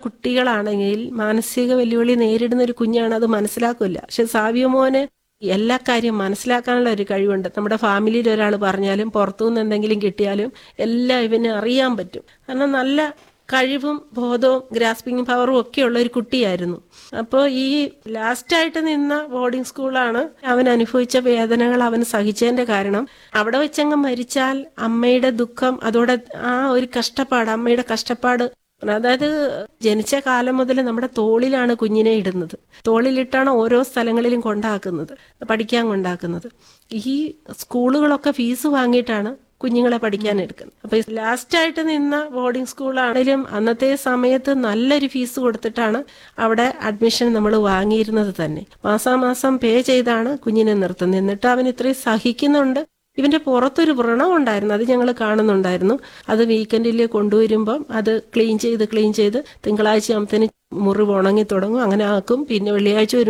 കുട്ടികളാണെങ്കിൽ മാനസിക വെല്ലുവിളി നേരിടുന്ന ഒരു കുഞ്ഞാണ് അത് മനസ്സിലാക്കില്ല പക്ഷെ സാവിയോ മോന് എല്ലാ കാര്യം മനസ്സിലാക്കാനുള്ള ഒരു കഴിവുണ്ട് നമ്മുടെ ഫാമിലിയിൽ ഒരാൾ പറഞ്ഞാലും പുറത്തുനിന്ന് എന്തെങ്കിലും കിട്ടിയാലും എല്ലാം ഇവന് അറിയാൻ പറ്റും കാരണം നല്ല കഴിവും ബോധവും ഗ്രാസ്പിംഗ് പവറും ഒക്കെ ഉള്ള ഒരു കുട്ടിയായിരുന്നു അപ്പോൾ ഈ ലാസ്റ്റായിട്ട് നിന്ന ബോർഡിംഗ് സ്കൂളാണ് അവൻ അനുഭവിച്ച വേദനകൾ അവൻ സഹിച്ചതിന്റെ കാരണം അവിടെ വെച്ചങ്ങ് മരിച്ചാൽ അമ്മയുടെ ദുഃഖം അതോടെ ആ ഒരു കഷ്ടപ്പാട് അമ്മയുടെ കഷ്ടപ്പാട് അതായത് ജനിച്ച കാലം മുതൽ നമ്മുടെ തോളിലാണ് കുഞ്ഞിനെ ഇടുന്നത് തോളിലിട്ടാണ് ഓരോ സ്ഥലങ്ങളിലും കൊണ്ടാക്കുന്നത് പഠിക്കാൻ കൊണ്ടാക്കുന്നത് ഈ സ്കൂളുകളൊക്കെ ഫീസ് വാങ്ങിയിട്ടാണ് കുഞ്ഞുങ്ങളെ പഠിക്കാൻ എടുക്കുന്നത് അപ്പൊ ലാസ്റ്റായിട്ട് നിന്ന ബോർഡിംഗ് സ്കൂളാണെങ്കിലും അന്നത്തെ സമയത്ത് നല്ലൊരു ഫീസ് കൊടുത്തിട്ടാണ് അവിടെ അഡ്മിഷൻ നമ്മൾ വാങ്ങിയിരുന്നത് തന്നെ മാസാമാസം പേ ചെയ്താണ് കുഞ്ഞിനെ നിർത്തുന്നത് എന്നിട്ട് അവൻ ഇത്രയും സഹിക്കുന്നുണ്ട് ഇവന്റെ പുറത്തൊരു വ്രണം ഉണ്ടായിരുന്നു അത് ഞങ്ങൾ കാണുന്നുണ്ടായിരുന്നു അത് വീക്കെൻഡിൽ കൊണ്ടുവരുമ്പം അത് ക്ലീൻ ചെയ്ത് ക്ലീൻ ചെയ്ത് തിങ്കളാഴ്ച ആകുമ്പത്തേന് മുറിവ് ഉണങ്ങി തുടങ്ങും അങ്ങനെ ആക്കും പിന്നെ വെള്ളിയാഴ്ച വരും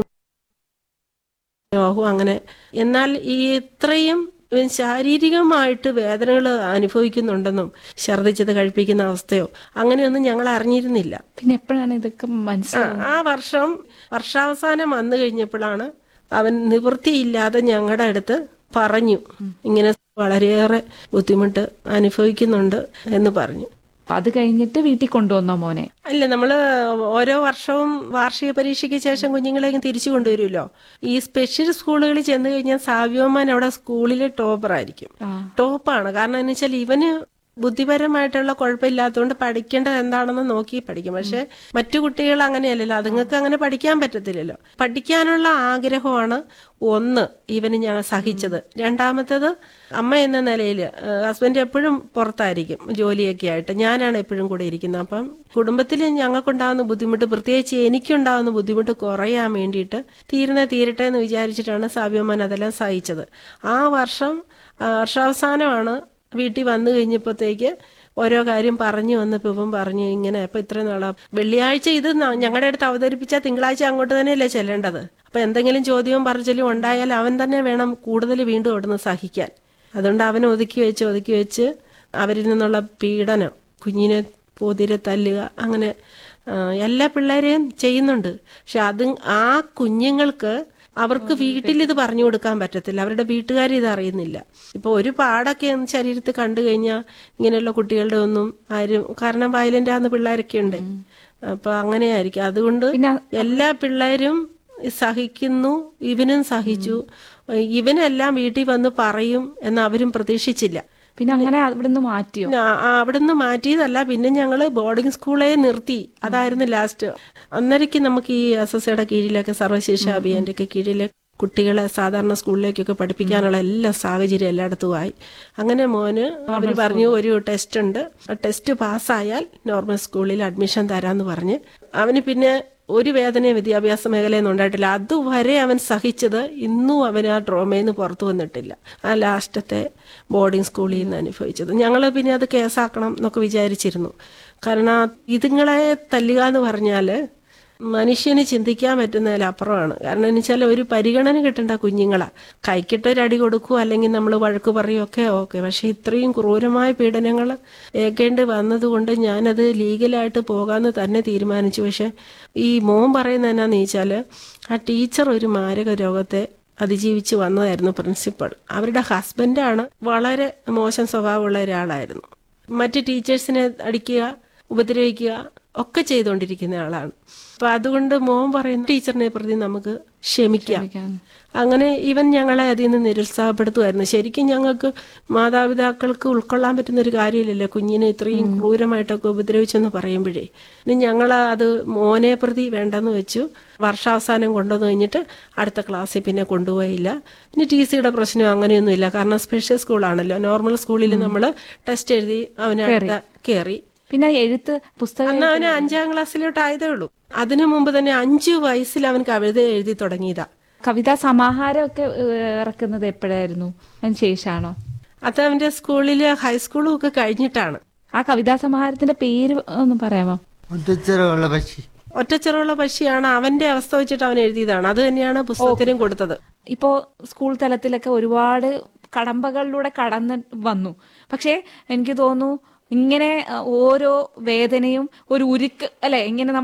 ആകും അങ്ങനെ എന്നാൽ ഈ ഇത്രയും ഇവൻ ശാരീരികമായിട്ട് വേദനകൾ അനുഭവിക്കുന്നുണ്ടെന്നും ഛർദ്ദിച്ചത് കഴിപ്പിക്കുന്ന അവസ്ഥയോ അങ്ങനെയൊന്നും ഞങ്ങൾ അറിഞ്ഞിരുന്നില്ല പിന്നെ എപ്പോഴാണ് ഇതൊക്കെ ആ, മനസ്സിലാവുന്നത് ആ വർഷം വർഷാവസാനം വന്നു കഴിഞ്ഞപ്പോഴാണ് അവൻ നിവൃത്തിയില്ലാതെ ഞങ്ങളുടെ അടുത്ത് പറഞ്ഞു ഇങ്ങനെ വളരെയേറെ ബുദ്ധിമുട്ട് അനുഭവിക്കുന്നുണ്ട് എന്ന് പറഞ്ഞു അത് കഴിഞ്ഞിട്ട് വീട്ടിൽ കൊണ്ടുവന്നോ മോനെ അല്ല നമ്മള് ഓരോ വർഷവും വാർഷിക പരീക്ഷയ്ക്ക് ശേഷം കുഞ്ഞുങ്ങളെ ഇങ്ങ് തിരിച്ചു കൊണ്ടുവരുമല്ലോ ഈ സ്പെഷ്യൽ സ്കൂളുകളിൽ ചെന്ന് കഴിഞ്ഞാൽ സാവ്യോമാൻ അവിടെ സ്കൂളിൽ ടോപ്പർ ആയിരിക്കും ആ. ടോപ്പാണ് കാരണം എന്ന് വെച്ചാൽ ഇവന് ബുദ്ധിപരമായിട്ടുള്ള കുഴപ്പമില്ലാത്തതുകൊണ്ട് പഠിക്കേണ്ടത് എന്താണെന്ന് നോക്കി പഠിക്കും പക്ഷെ മറ്റു കുട്ടികൾ അങ്ങനെയല്ലല്ലോ അതുങ്ങൾക്ക് അങ്ങനെ പഠിക്കാൻ പറ്റത്തില്ലല്ലോ പഠിക്കാനുള്ള ആഗ്രഹമാണ് ഒന്ന് ഇവന് ഞാൻ സഹിച്ചത് രണ്ടാമത്തേത് അമ്മ എന്ന നിലയിൽ ഹസ്ബൻഡ് എപ്പോഴും പുറത്തായിരിക്കും ജോലിയൊക്കെ ആയിട്ട് ഞാനാണ് എപ്പോഴും കൂടെ ഇരിക്കുന്നത് അപ്പം കുടുംബത്തിൽ ഞങ്ങൾക്കുണ്ടാകുന്ന ബുദ്ധിമുട്ട് പ്രത്യേകിച്ച് എനിക്കുണ്ടാകുന്ന ബുദ്ധിമുട്ട് കുറയാൻ വേണ്ടിയിട്ട് തീരുന്ന തീരട്ടെ എന്ന് വിചാരിച്ചിട്ടാണ് സാവ്യമാൻ അതെല്ലാം സഹിച്ചത് ആ വർഷം ആ, വർഷാവസാനമാണ് വീട്ടിൽ വന്നു കഴിഞ്ഞപ്പോഴത്തേക്ക് ഓരോ കാര്യം പറഞ്ഞു വന്നപ്പോൾ ഇവൻ പറഞ്ഞു ഇങ്ങനെ അപ്പൊ ഇത്ര നാളാ വെള്ളിയാഴ്ച ഇത് ന- ഞങ്ങളുടെ അടുത്ത് അവതരിപ്പിച്ചാൽ തിങ്കളാഴ്ച അങ്ങോട്ട് തന്നെയല്ലേ ചെല്ലേണ്ടത് അപ്പൊ എന്തെങ്കിലും ചോദ്യവും പറച്ചിലും ഉണ്ടായാൽ അവൻ തന്നെ വേണം കൂടുതൽ വീണ്ടും അവിടുന്ന് സഹിക്കാൻ അതുകൊണ്ട് അവൻ ഒതുക്കി വെച്ച് ഒതുക്കി വെച്ച് അവരിൽ നിന്നുള്ള പീഡനം കുഞ്ഞിനെ പോതിരെ തല്ലുക അങ്ങനെ ആ, എല്ലാ പിള്ളേരെയും ചെയ്യുന്നുണ്ട് പക്ഷെ അത് ആ കുഞ്ഞുങ്ങൾക്ക് അവർക്ക് വീട്ടിൽ ഇത് പറഞ്ഞു കൊടുക്കാൻ പറ്റത്തില്ല അവരുടെ വീട്ടുകാർ ഇത് അറിയുന്നില്ല ഇപ്പൊ ഒരു പാടൊക്കെ ഒന്ന് ശരീരത്തിൽ കണ്ടു കഴിഞ്ഞാൽ ഇങ്ങനെയുള്ള കുട്ടികളുടെ ഒന്നും ആരും കാരണം വയലന്റ് ആകുന്ന പിള്ളേരൊക്കെ ഉണ്ട് അപ്പൊ അങ്ങനെയായിരിക്കും അതുകൊണ്ട് പിന്നെ എല്ലാ പിള്ളേരും സഹിക്കുന്നു ഇവനും സഹിച്ചു ഇവനെല്ലാം വീട്ടിൽ വന്ന് പറയും എന്ന് അവരും പ്രതീക്ഷിച്ചില്ല പിന്നെ അങ്ങനെ അവിടുന്ന് മാറ്റിയോ ആ, ആ, അവിടുന്ന് മാറ്റിയതല്ല പിന്നെ ഞങ്ങള് ബോർഡിംഗ് സ്കൂളെ നിർത്തി അതായിരുന്നു ലാസ്റ്റ് അന്നേരക്ക് നമുക്ക് ഈ എസ് എസ് സിയുടെ കീഴിലൊക്കെ സർവശിക്ഷ അഭിയാന്റെ ഒക്കെ കീഴില് കുട്ടികളെ സാധാരണ സ്കൂളിലേക്കൊക്കെ പഠിപ്പിക്കാനുള്ള എല്ലാ സാഹചര്യം എല്ലായിടത്തും ആയി അങ്ങനെ മോന് അവർ പറഞ്ഞു ഒരു ടെസ്റ്റ് ഉണ്ട് ആ ടെസ്റ്റ് പാസ്സായാൽ നോർമൽ സ്കൂളിൽ അഡ്മിഷൻ തരാന്ന് പറഞ്ഞ് അവന് പിന്നെ ഒരു വേദനയും വിദ്യാഭ്യാസ മേഖലയൊന്നും ഉണ്ടായിട്ടില്ല അതുവരെ അവൻ സഹിച്ചത് ഇന്നും അവൻ ആ ഡ്രോമയിൽ നിന്ന് പുറത്തു വന്നിട്ടില്ല ആ ലാസ്റ്റത്തെ ബോർഡിംഗ് സ്കൂളിൽ നിന്ന് അനുഭവിച്ചത് ഞങ്ങൾ പിന്നെ അത് കേസാക്കണം എന്നൊക്കെ വിചാരിച്ചിരുന്നു കാരണം ഇതുങ്ങളെ തല്ലുക എന്ന് പറഞ്ഞാൽ മനുഷ്യന് ചിന്തിക്കാൻ പറ്റുന്നതിലപ്പുറമാണ് കാരണം എന്ന് വെച്ചാൽ ഒരു പരിഗണന കിട്ടേണ്ട കുഞ്ഞുങ്ങളാ കൈക്കിട്ടൊരു അടി കൊടുക്കുക അല്ലെങ്കിൽ നമ്മൾ വഴക്ക് പറയുകയൊക്കെ ഓക്കെ പക്ഷെ ഇത്രയും ക്രൂരമായ പീഡനങ്ങൾ ഏൽക്കേണ്ടി വന്നതുകൊണ്ട് ഞാനത് ലീഗലായിട്ട് പോകാമെന്ന് തന്നെ തീരുമാനിച്ചു പക്ഷെ ഈ മോൻ പറയുന്നത് എന്നാന്ന് വെച്ചാൽ ആ ടീച്ചർ ഒരു മാരക രോഗത്തെ അതിജീവിച്ച് വന്നതായിരുന്നു പ്രിൻസിപ്പൾ അവരുടെ ഹസ്ബൻഡാണ് വളരെ മോശം സ്വഭാവമുള്ള ഒരാളായിരുന്നു മറ്റ് ടീച്ചേഴ്സിനെ അടിക്കുക ഉപദ്രവിക്കുക ഒക്കെ ചെയ്തുകൊണ്ടിരിക്കുന്ന ആളാണ് അപ്പൊ അതുകൊണ്ട് മോൻ പറയുന്ന ടീച്ചറിനെ പ്രതി നമുക്ക് ക്ഷമിക്കാം അങ്ങനെ ഇവൻ ഞങ്ങളെ അതിൽ നിന്ന് നിരുത്സാഹപ്പെടുത്തുമായിരുന്നു ശരിക്കും ഞങ്ങൾക്ക് മാതാപിതാക്കൾക്ക് ഉൾക്കൊള്ളാൻ പറ്റുന്ന ഒരു കാര്യമില്ലല്ലോ കുഞ്ഞിനെ ഇത്രയും ക്രൂരമായിട്ടൊക്കെ ഉപദ്രവിച്ചെന്ന് പറയുമ്പോഴേ ഇനി ഞങ്ങൾ അത് മോനെ പ്രതി വേണ്ടെന്ന് വെച്ചു വർഷാവസാനം കൊണ്ടുവന്ന് കഴിഞ്ഞിട്ട് അടുത്ത ക്ലാസ്സിൽ പിന്നെ കൊണ്ടുപോയില്ല ഇനി ടി സിയുടെ പ്രശ്നം അങ്ങനെയൊന്നുമില്ല കാരണം സ്പെഷ്യൽ സ്കൂളാണല്ലോ നോർമൽ സ്കൂളിൽ നമ്മൾ ടെസ്റ്റ് എഴുതി അവനടുത്ത കയറി പിന്നെ എഴുത്ത് പുസ്തകം അന്ന് അവന് അഞ്ചാം ക്ലാസ്സിലോട്ട് ആയതേ ഉള്ളൂ അതിനു മുമ്പ് തന്നെ അഞ്ചു വയസ്സിൽ അവൻ കവിത എഴുതി തുടങ്ങിയതാ കവിതാ സമാഹാരമൊക്കെ ഏഹ്, ഇറക്കുന്നത് എപ്പോഴായിരുന്നു അതിന് ശേഷമാണോ അത് അവന്റെ സ്കൂളില് ഹൈസ്കൂളും ഒക്കെ കഴിഞ്ഞിട്ടാണ് ആ കവിതാ സമാഹാരത്തിന്റെ പേര് ഒന്ന് പറയാമോ മുറ്റച്ചിറകുള്ള പക്ഷി ഒറ്റച്ചെറുള്ള പക്ഷിയാണ് അവന്റെ അവസ്ഥ വെച്ചിട്ട് അവൻ എഴുതിയതാണ് അത് തന്നെയാണ് പുസ്തകത്തിനും കൊടുത്തത് ഇപ്പോ സ്കൂൾ തലത്തിലൊക്കെ ഒരുപാട് കടമ്പകളിലൂടെ കടന്ന് വന്നു പക്ഷേ എനിക്ക് തോന്നുന്നു ഇങ്ങനെ അഹ്, ഓരോ വേദനയും ഒരു ഉരുക്ക് അല്ലെ ഇങ്ങനെ നമ്മൾ